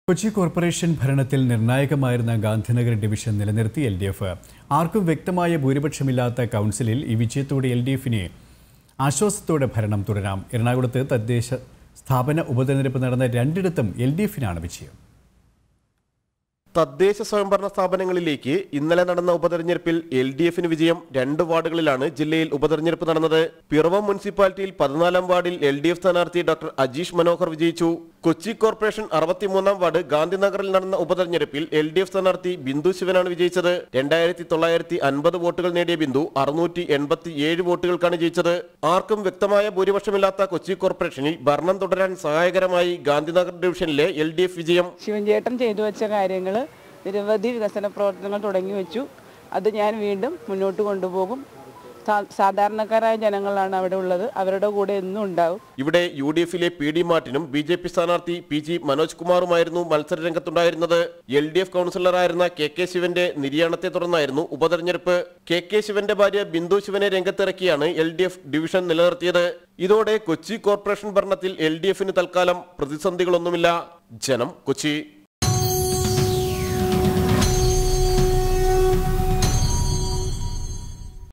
Kochi corporation ഭരണത്തിൽ നിർണായകമായിരുന്ന Gandhinagar division നിലനിർത്തി എൽ ഡി എഫ് ആർക്കും വ്യക്തമായ ഭൂരിപക്ഷമില്ലാത്ത കൗൺസിലിൽ ഈ വിജയത്തോടെ എൽ ഡി എഫിനെ ആശ്വാസത്തോടെ ഭരണം തുടരാം എറണാകുളത്ത് തദ്ദേശ സ്ഥാപന ഉപതെരഞ്ഞെടുപ്പ് നടന്ന രണ്ടിടത്തും എൽ ഡി എഫിനാണ് വിജയം തദ്ദേശ സ്വയംഭരണ സ്ഥാപനങ്ങളിലേക്ക് ഇന്നലെ നടന്ന ഉപതെരഞ്ഞെടുപ്പിൽ എൽ ഡി എഫിന് വിജയം രണ്ട് വാർഡുകളിലാണ് ജില്ലയിൽ ഉപതെരഞ്ഞെടുപ്പ് നടന്നത് പിറവം മുനിസിപ്പാലിറ്റിയിൽ പതിനാലാം വാർഡിൽ എൽ ഡി എഫ് സ്ഥാനാർത്ഥി ഡോക്ടർ അജീഷ് മനോഹർ വിജയിച്ചു കൊച്ചി കോർപ്പറേഷൻ അറുപത്തിമൂന്നാം വാർഡ് ഗാന്ധിനഗറിൽ നടന്ന ഉപതെരഞ്ഞെടുപ്പിൽ എൽ ഡി എഫ് സ്ഥാനാർത്ഥി ബിന്ദു ശിവനാണ് വിജയിച്ചത് രണ്ടായിരത്തി തൊള്ളായിരത്തി അൻപത് വോട്ടുകൾ നേടിയ ബിന്ദു അറുന്നൂറ്റി എൺപത്തി ഏഴ് വോട്ടുകൾക്കാണ് ജയിച്ചത് ആർക്കും വ്യക്തമായ ഭൂരിപക്ഷമില്ലാത്ത കൊച്ചി കോർപ്പറേഷനിൽ ഭരണം തുടരാൻ സഹായകരമായി ഗാന്ധിനഗർ ഡിവിഷനിലെ എൽ ഡി എഫ് വിജയം ശിവൻചേട്ടൻ ചെയ്തു വെച്ച കാര്യങ്ങൾ നിരവധി വികസന പ്രവർത്തനങ്ങൾ തുടങ്ങി വെച്ചു അത് ഞാൻ വീണ്ടും മുന്നോട്ട് കൊണ്ടുപോകും സാ- സാധാരണക്കാരായ ജനങ്ങളാണ് അവിടെ ഉള്ളത് അവരുടെ കൂടെ എന്നും ഉണ്ടാവും ഇവിടെ യു ഡി എഫിലെ പി ഡി മാർട്ടിനും ബി ജെ പി സ്ഥാനാർത്ഥി പി ജി മനോജ് കുമാറുമായിരുന്നു മത്സര രംഗത്തുണ്ടായിരുന്നത് എൽ ഡി എഫ് കൗൺസിലറായിരുന്ന കെ കെ ശിവന്റെ നിര്യാണത്തെ തുടർന്നായിരുന്നു ഉപതെരഞ്ഞെടുപ്പ് കെ കെ ശിവന്റെ ഭാര്യ ബിന്ദു ശിവനെ രംഗത്തിറക്കിയാണ് എൽ ഡി എഫ് ഡിവിഷൻ നിലനിർത്തിയത് ഇതോടെ കൊച്ചി കോർപ്പറേഷൻ ഭരണത്തിൽ എൽ ഡി എഫിന് തൽക്കാലം പ്രതിസന്ധികളൊന്നുമില്ല ജനം കൊച്ചി